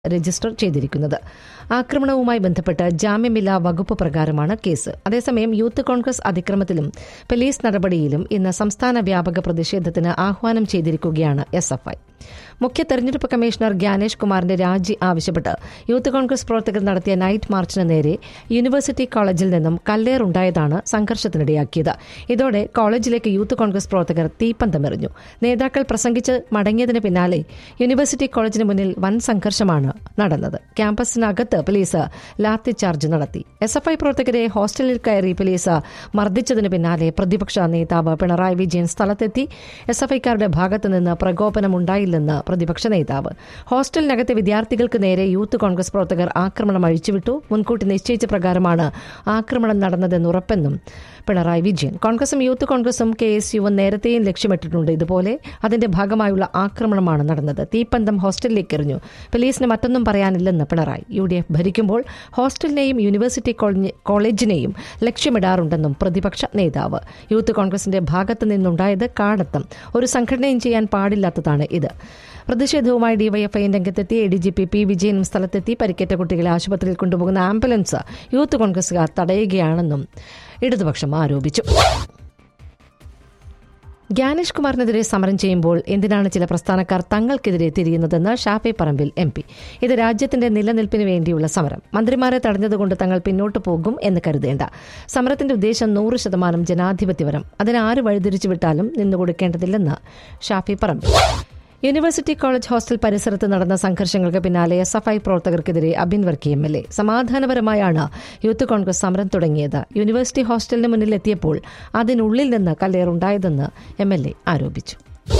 register ചെയ്തിരിക്കുന്നത് ആക്രമണവുമായി ബന്ധപ്പെട്ട് ജാമ്യമില്ലാ വകുപ്പ് പ്രകാരമാണ് കേസ് അതേസമയം യൂത്ത് കോൺഗ്രസ് അതിക്രമത്തിലും പോലീസ് നടപടിയിലും ഇന്ന് സംസ്ഥാന വ്യാപക പ്രതിഷേധത്തിന് ആഹ്വാനം ചെയ്തിരിക്കുകയാണ് എസ് എഫ് ഐ മുഖ്യ തെരഞ്ഞെടുപ്പ് കമ്മീഷണർ ഗ്യാനേഷ് കുമാറിന്റെ രാജി ആവശ്യപ്പെട്ട് യൂത്ത് കോൺഗ്രസ് പ്രവർത്തകർ നടത്തിയ നൈറ്റ് മാർച്ചിന് നേരെ യൂണിവേഴ്സിറ്റി കോളേജിൽ നിന്നും കല്ലേറുണ്ടായതാണ് സംഘർഷത്തിനിടയാക്കിയത് ഇതോടെ കോളേജിലേക്ക് യൂത്ത് കോൺഗ്രസ് പ്രവർത്തകർ തീപ്പന്തമെറിഞ്ഞു നേതാക്കൾ പ്രസംഗിച്ച് മടങ്ങിയതിന് പിന്നാലെ യൂണിവേഴ്സിറ്റി കോളേജിന് മുന്നിൽ വൻ സംഘർഷമാണ് നടന്നത് ക്യാമ്പസിനകത്ത് പോലീസ് ലാത്തി ചാർജ് നടത്തി എസ് എഫ് ഐ പ്രവർത്തകരെ ഹോസ്റ്റലിൽ കയറി പോലീസ് മർദ്ദിച്ചതിന് പിന്നാലെ പ്രതിപക്ഷ നേതാവ് പിണറായി വിജയൻ സ്ഥലത്തെത്തി എസ് എഫ് ഐക്കാരുടെ ഭാഗത്തുനിന്ന് പ്രകോപനമുണ്ടായില്ലെന്ന് പ്രതിപക്ഷ നേതാവ് ഹോസ്റ്റലിനകത്തെ വിദ്യാർത്ഥികൾക്ക് നേരെ യൂത്ത് കോൺഗ്രസ് പ്രവർത്തകർ ആക്രമണം അഴിച്ചുവിട്ടു മുൻകൂട്ടി നിശ്ചയിച്ച പ്രകാരമാണ് ആക്രമണം നടന്നതെന്ന് ഉറപ്പെന്നും പിണറായി വിജയൻ കോൺഗ്രസും യൂത്ത് കോൺഗ്രസും കെ എസ് യുവും നേരത്തെയും ലക്ഷ്യമിട്ടിട്ടുണ്ട് ഇതുപോലെ അതിന്റെ ഭാഗമായുള്ള ആക്രമണമാണ് നടന്നത് തീപ്പന്തം ഹോസ്റ്റലിലേക്ക് എറിഞ്ഞു പോലീസിന് മറ്റൊന്നും പറയാനില്ലെന്ന് പിണറായി യു ഡി എഫ് ഭരിക്കുമ്പോൾ ഹോസ്റ്റലിനെയും യൂണിവേഴ്സിറ്റി കോളേജ് കോളേജിനെയും ലക്ഷ്യമിടാറുണ്ടെന്നും പ്രതിപക്ഷ നേതാവ് യൂത്ത് കോൺഗ്രസിന്റെ ഭാഗത്തു നിന്നുണ്ടായത് കാടത്തം ഒരു സംഘടനയും ചെയ്യാൻ പാടില്ലാത്തതാണ് ഇത് പ്രതിഷേധവുമായി ഡിവൈഎഫ്ഐ രംഗത്തെത്തി A D G P P വിജയനും സ്ഥലത്തെത്തി പരിക്കേറ്റ കുട്ടികളെ ആശുപത്രിയിൽ കൊണ്ടുപോകുന്ന ആംബുലൻസ് യൂത്ത് കോൺഗ്രസുകാർ തടയുകയാണെന്നും ഇടതുപക്ഷം ആരോപിച്ചു ഗ്യാനേഷ് കുമാറിനെതിരെ സമരം ചെയ്യുമ്പോൾ എന്തിനാണ് ചില പ്രസ്ഥാനക്കാർ തങ്ങൾക്കെതിരെ തിരിയുന്നതെന്ന് ഷാഫി പറമ്പിൽ എം പി ഇത് രാജ്യത്തിന്റെ നിലനിൽപ്പിന് വേണ്ടിയുള്ള സമരം മന്ത്രിമാരെ തടഞ്ഞതുകൊണ്ട് തങ്ങൾ പിന്നോട്ട് പോകും എന്ന് കരുതേണ്ട സമരത്തിന്റെ ഉദ്ദേശം നൂറ് ശതമാനം ജനാധിപത്യപരം അതിന് ആര് വഴിതിരിച്ചു വിട്ടാലും നിന്നുകൊടുക്കേണ്ടതില്ലെന്ന് Shafi Parambil university college hostel പരിസരത്ത് നടന്ന സംഘർഷങ്ങൾക്ക് പിന്നാലെ എസ് എഫ് ഐ പ്രവർത്തകർക്കെതിരെ Abin Varkey M L A സമാധാനപരമായാണ് യൂത്ത് കോൺഗ്രസ് സമരം തുടങ്ങിയത് യൂണിവേഴ്സിറ്റി ഹോസ്റ്റലിന് മുന്നിൽ എത്തിയപ്പോൾ അതിനുള്ളിൽ നിന്ന് കല്ലേറുണ്ടായതെന്ന് എം എൽ എ ആരോപിച്ചു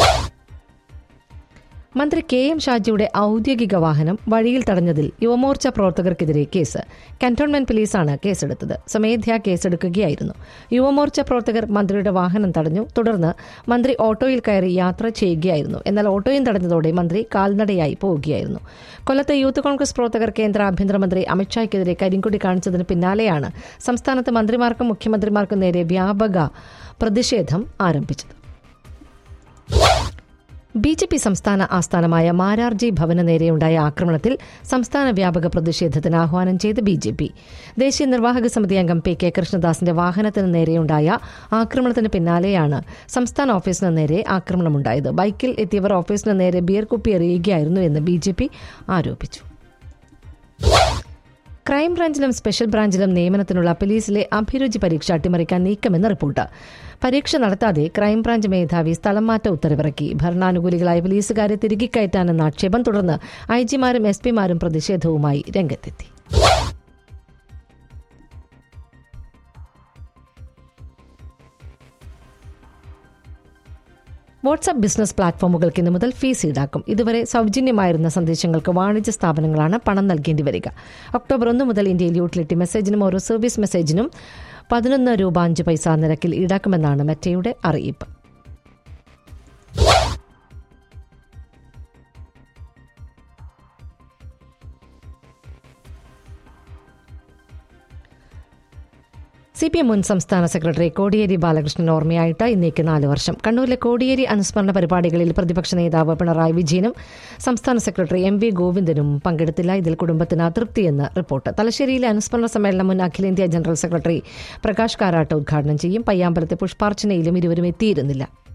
മന്ത്രി കെ എം ഷാജിയുടെ ഔദ്യോഗിക വാഹനം വഴിയിൽ തടഞ്ഞതിൽ യുവമോർച്ച പ്രവർത്തകർക്കെതിരെ കേസ് കന്റോൺമെന്റ് പോലീസാണ് കേസെടുത്തത് സ്വമേധ്യാ കേസെടുക്കുകയായിരുന്നു യുവമോർച്ച പ്രവർത്തകർ മന്ത്രിയുടെ വാഹനം തടഞ്ഞു തുടർന്ന് മന്ത്രി ഓട്ടോയിൽ കയറി യാത്ര ചെയ്യുകയായിരുന്നു എന്നാൽ ഓട്ടോയും തടഞ്ഞതോടെ മന്ത്രി കാൽനടയായി പോവുകയായിരുന്നു കൊല്ലത്തെ യൂത്ത് കോൺഗ്രസ് പ്രവർത്തകർ കേന്ദ്ര ആഭ്യന്തരമന്ത്രി അമിത്ഷായ്ക്കെതിരെ കരിങ്കൊടി കാണിച്ചതിന് പിന്നാലെയാണ് സംസ്ഥാനത്ത് മന്ത്രിമാർക്കും മുഖ്യമന്ത്രിമാർക്കും നേരെ വ്യാപക പ്രതിഷേധം ആരംഭിച്ചത് ബി ജെ പി സംസ്ഥാന ആസ്ഥാനമായ മാരാർജി ഭവന് നേരെയുണ്ടായ ആക്രമണത്തിൽ സംസ്ഥാന വ്യാപക പ്രതിഷേധത്തിന് ആഹ്വാനം ചെയ്ത് ബി ജെ പി ദേശീയ നിർവാഹക സമിതി അംഗം പി കെ കൃഷ്ണദാസിന്റെ വാഹനത്തിന് നേരെയുണ്ടായ ആക്രമണത്തിന് പിന്നാലെയാണ് സംസ്ഥാന ഓഫീസിന് നേരെ ആക്രമണമുണ്ടായത് ബൈക്കിൽ എത്തിയവർ ഓഫീസിന് നേരെ ബിയർ കുപ്പി എറിയുകയായിരുന്നു എന്ന് ബി ജെ പി ആരോപിച്ചു ക്രൈംബ്രാഞ്ചിലും സ്പെഷ്യൽ ബ്രാഞ്ചിലും നിയമനത്തിനുള്ള പോലീസിലെ അഭിരുചി പരീക്ഷ അട്ടിമറിക്കാൻ നീക്കമെന്ന് റിപ്പോർട്ട് പരീക്ഷ നടത്താതെ ക്രൈംബ്രാഞ്ച് മേധാവി സ്ഥലം മാറ്റ ഉത്തരവിറക്കി ഭരണാനുകൂലികളായ പോലീസുകാരെ തിരികെ കയറ്റാനെന്ന ആക്ഷേപം തുടർന്ന് ഐജിമാരും എസ് പിമാരും പ്രതിഷേധവുമായി രംഗത്തെത്തി വാട്സ്ആപ്പ് ബിസിനസ് പ്ലാറ്റ്ഫോമുകൾക്ക് ഇന്ന് മുതൽ ഫീസ് ഈടാക്കും ഇതുവരെ സൗജന്യമായിരുന്ന സന്ദേശങ്ങൾക്ക് വാണിജ്യ സ്ഥാപനങ്ങളാണ് പണം നൽകേണ്ടി വരിക ഒക്ടോബർ ഒന്ന് മുതൽ ഇന്ത്യയിൽ യൂട്ടിലിറ്റി മെസ്സേജിനും ഓരോ സർവീസ് മെസ്സേജിനും പതിനൊന്ന് രൂപ അഞ്ച് പൈസ നിരക്കിൽ ഈടാക്കുമെന്നാണ് മെറ്റയുടെ അറിയിപ്പ് സി പി എം മുൻ സംസ്ഥാന സെക്രട്ടറി കോടിയേരി ബാലകൃഷ്ണൻ ഓർമ്മയായിട്ട് ഇന്നേക്ക് നാല് വർഷം കണ്ണൂരിലെ കോടിയേരി അനുസ്മരണ പരിപാടികളിൽ പ്രതിപക്ഷ നേതാവ് പിണറായി വിജയനും സംസ്ഥാന സെക്രട്ടറി എം വി ഗോവിന്ദനും പങ്കെടുത്തില്ല ഇതിൽ കുടുംബത്തിന് അതൃപ്തിയെന്ന് റിപ്പോർട്ട് തലശ്ശേരിയിലെ അനുസ്മരണ സമ്മേളനം മുൻ അഖിലേന്ത്യാ ജനറൽ സെക്രട്ടറി പ്രകാശ് കാരാട്ട് ഉദ്ഘാടനം ചെയ്യും പയ്യാമ്പലത്തെ പുഷ്പാർച്ചനയിലും ഇരുവരും എത്തിയിരുന്നില്ല